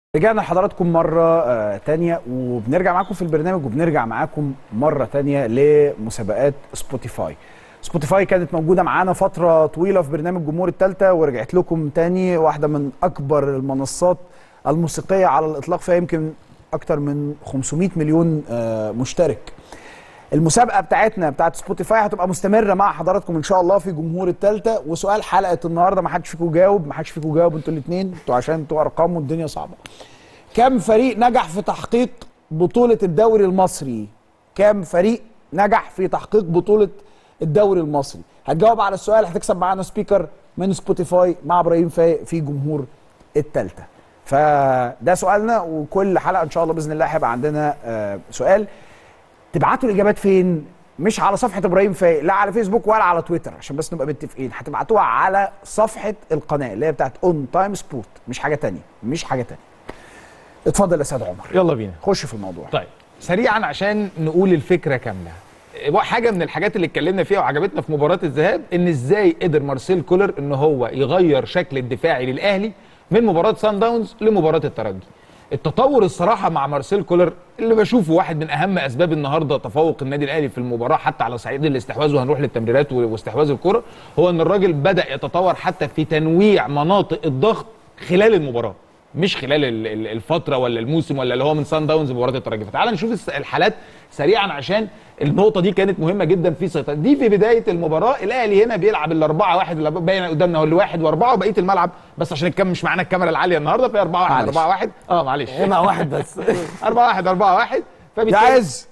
رجعنا لحضراتكم مرة آه، تانية وبنرجع معاكم في البرنامج وبنرجع معاكم مرة تانية لمسابقات سبوتيفاي سبوتيفاي كانت موجودة معانا فترة طويلة في برنامج جمهور التالتة ورجعت لكم تاني واحدة من أكبر المنصات الموسيقية على الإطلاق فيها يمكن أكتر من 500 مليون آه، مشترك المسابقه بتاعتنا بتاعت سبوتيفاي هتبقى مستمره مع حضراتكم ان شاء الله في جمهور التالتة وسؤال حلقه النهارده ما حدش فيكم جاوب ما حدش فيكم جاوب انتوا الاثنين انتوا عشان انتوا ارقام والدنيا صعبه كم فريق نجح في تحقيق بطوله الدوري المصري كم فريق نجح في تحقيق بطوله الدوري المصري هتجاوب على السؤال هتكسب معانا سبيكر من سبوتيفاي مع ابراهيم فايق في جمهور التالتة فده سؤالنا وكل حلقه ان شاء الله باذن الله هيبقى عندنا آه، سؤال تبعتوا الاجابات فين مش على صفحه ابراهيم فايق لا على فيسبوك ولا على تويتر عشان بس نبقى متفقين هتبعتوها على صفحه القناه اللي هي بتاعت اون تايم سبورت مش حاجه تانية مش حاجه تانية اتفضل يا استاذ عمر يلا بينا خش في الموضوع طيب سريعا عشان نقول الفكره كامله حاجه من الحاجات اللي اتكلمنا فيها وعجبتنا في مباراه الذهاب ان ازاي قدر مارسيل كولر ان هو يغير شكل الدفاعي للاهلي من مباراه سان داونز لمباراه الترجي التطور الصراحه مع مارسيل كولر اللي بشوفه واحد من اهم اسباب النهارده تفوق النادي الاهلي في المباراه حتى على صعيد الاستحواذ وهنروح للتمريرات واستحواذ الكره هو ان الراجل بدا يتطور حتى في تنويع مناطق الضغط خلال المباراه مش خلال ال- ال- الفتره ولا الموسم ولا اللي هو من سان داونز مباراه الترجي فتعال نشوف الس- الحالات سريعا عشان النقطه دي كانت مهمه جدا في سيطره دي في بدايه المباراه الاهلي هنا بيلعب الاربعه واحد اللي باين قدامنا هو اللي واحد واربعه وبقيه الملعب بس عشان الكام مش معانا الكاميرا العاليه النهارده في اربعه واحد معلش. اربعه واحد اه معلش مع واحد بس أربعة واحد أربعة واحد يا فبالتالي عز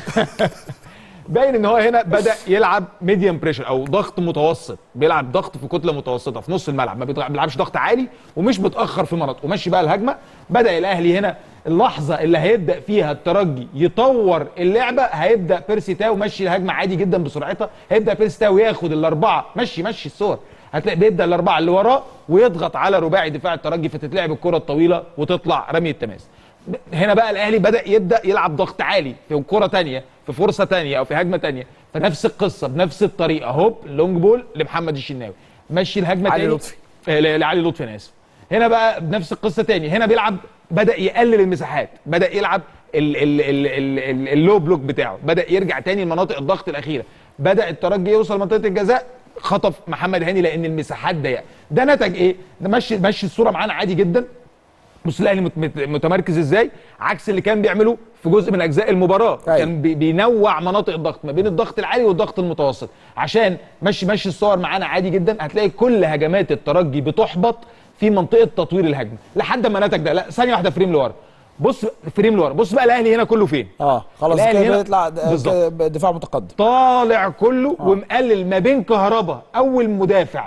باين ان هو هنا بدا يلعب ميديوم بريشر او ضغط متوسط بيلعب ضغط في كتله متوسطه في نص الملعب ما بيطلع- بيلعبش ضغط عالي ومش متاخر في مناطق وماشي بقى الهجمه بدا الاهلي هنا اللحظه اللي هيبدا فيها الترجي يطور اللعبه هيبدا بيرسي تاو مشي الهجمه عادي جدا بسرعتها هيبدا بيرسي تاو ياخد الاربعه مشي مشي الصور هتلاقي بيبدا الاربعه اللي وراه ويضغط على رباعي دفاع الترجي فتتلعب الكره الطويله وتطلع رمي التماس هنا بقى الاهلي بدا يبدا يلعب ضغط عالي في كره تانية في فرصه تانية او في هجمه تانية فنفس القصه بنفس الطريقه هوب لونج بول لمحمد الشناوي مشي الهجمه علي تاني لطفي. آه، ل- لعلي لطفي انا اسف هنا بقى بنفس القصه تاني هنا بيلعب بدا يقلل المساحات بدا يلعب ال- ال- ال- ال- ال- اللو بلوك بتاعه بدا يرجع تاني لمناطق الضغط الاخيره بدا الترجي يوصل منطقه الجزاء خطف محمد هاني لان المساحات ضيقه ده نتج ايه ده مشي مشي الصوره معانا عادي جدا بص الاهلي مت- مت- متمركز ازاي عكس اللي كان بيعمله في جزء من اجزاء المباراه أيوة. كان بي- بينوع مناطق الضغط ما بين الضغط العالي والضغط المتوسط عشان مشي مشي الصور معانا عادي جدا هتلاقي كل هجمات الترجي بتحبط في منطقه تطوير الهجمه لحد ما نتج ده لا ثانيه واحده فريم لورا بص فريم لورا بص بقى الاهلي هنا كله فين اه خلاص الأهلي كده هنا- بيطلع بالظبط. كده دفاع متقدم طالع كله ومقلل ما بين كهربا اول مدافع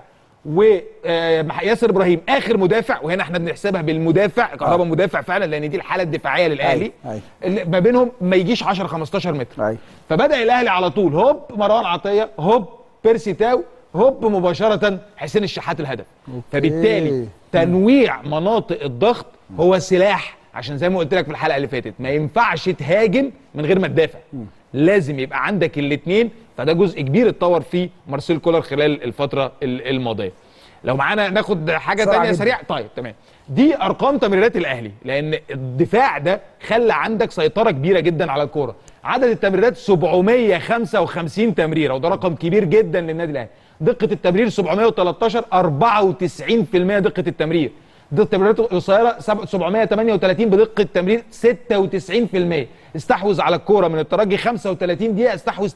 وياسر ابراهيم اخر مدافع وهنا احنا بنحسبها بالمدافع كهربا آه. مدافع فعلا لان دي الحاله الدفاعيه للاهلي أيوة، اللي ما بينهم ما يجيش 10 15 متر أيوة. فبدا الاهلي على طول هوب مروان عطيه هوب بيرسي تاو هوب مباشره حسين الشحات الهدف فبالتالي تنويع مناطق الضغط هو سلاح عشان زي ما قلت لك في الحلقه اللي فاتت ما ينفعش تهاجم من غير ما تدافع لازم يبقى عندك الاثنين فده جزء كبير اتطور فيه مارسيل كولر خلال الفتره ال- الماضيه لو معانا ناخد حاجه بسرعة تانية جدا. سريعه طيب تمام دي ارقام تمريرات الاهلي لان الدفاع ده خلى عندك سيطره كبيره جدا على الكوره عدد التمريرات 755 تمريره وده رقم كبير جدا للنادي الاهلي دقه التمرير 713 94% دقه التمرير دقه التمريرات القصيره سب- 738 بدقه تمرير 96% استحوذ على الكوره من الترجي 35 دقيقه استحوذ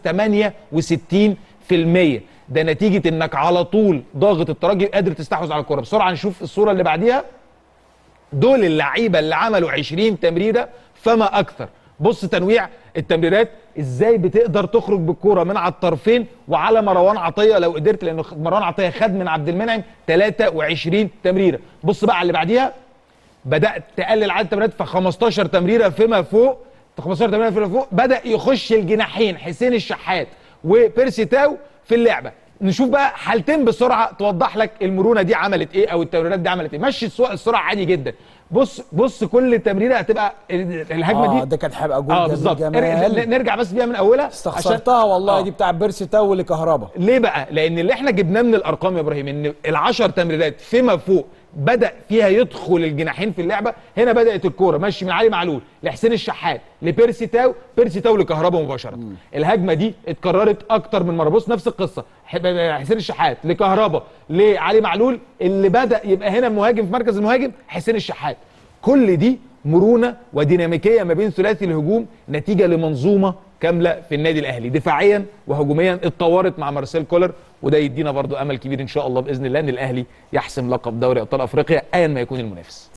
68% ده نتيجه انك على طول ضاغط الترجي قادر تستحوذ على الكوره بسرعه نشوف الصوره اللي بعديها دول اللعيبه اللي عملوا 20 تمريره فما اكثر بص تنويع التمريرات ازاي بتقدر تخرج بالكوره من على الطرفين وعلى مروان عطيه لو قدرت لانه مروان عطيه خد من عبد المنعم 23 تمريره بص بقى على اللي بعديها بدات تقلل عدد التمريرات ف 15 تمريره فيما فوق 15 تمريره فيما فوق بدا يخش الجناحين حسين الشحات وبيرسي تاو في اللعبه نشوف بقى حالتين بسرعه توضح لك المرونه دي عملت ايه او التمريرات دي عملت ايه مشي السرعه السرعه عادي جدا بص بص كل تمريره هتبقى ال- الهجمه اه دي ده كان هيبقى جول اه جميل بالظبط جمال. ن- نرجع بس بيها من اولها استخسرتها والله آه. دي بتاع بيرسي تاو لكهربا ليه بقى؟ لأن اللي احنا جبناه من الأرقام يا إبراهيم إن ال10 تمريرات فيما فوق بدا فيها يدخل الجناحين في اللعبه هنا بدات الكوره ماشي من علي معلول لحسين الشحات لبيرسي تاو بيرسي تاو لكهربا مباشره الهجمه دي اتكررت اكتر من مره بص نفس القصه ح- حسين الشحات لكهربا لعلي معلول اللي بدا يبقى هنا مهاجم في مركز المهاجم حسين الشحات كل دي مرونه وديناميكيه ما بين ثلاثي الهجوم نتيجه لمنظومه كامله في النادي الاهلي دفاعيا وهجوميا اتطورت مع مارسيل كولر وده يدينا برضو امل كبير ان شاء الله باذن الله ان الاهلي يحسم لقب دوري ابطال افريقيا ايا ما يكون المنافس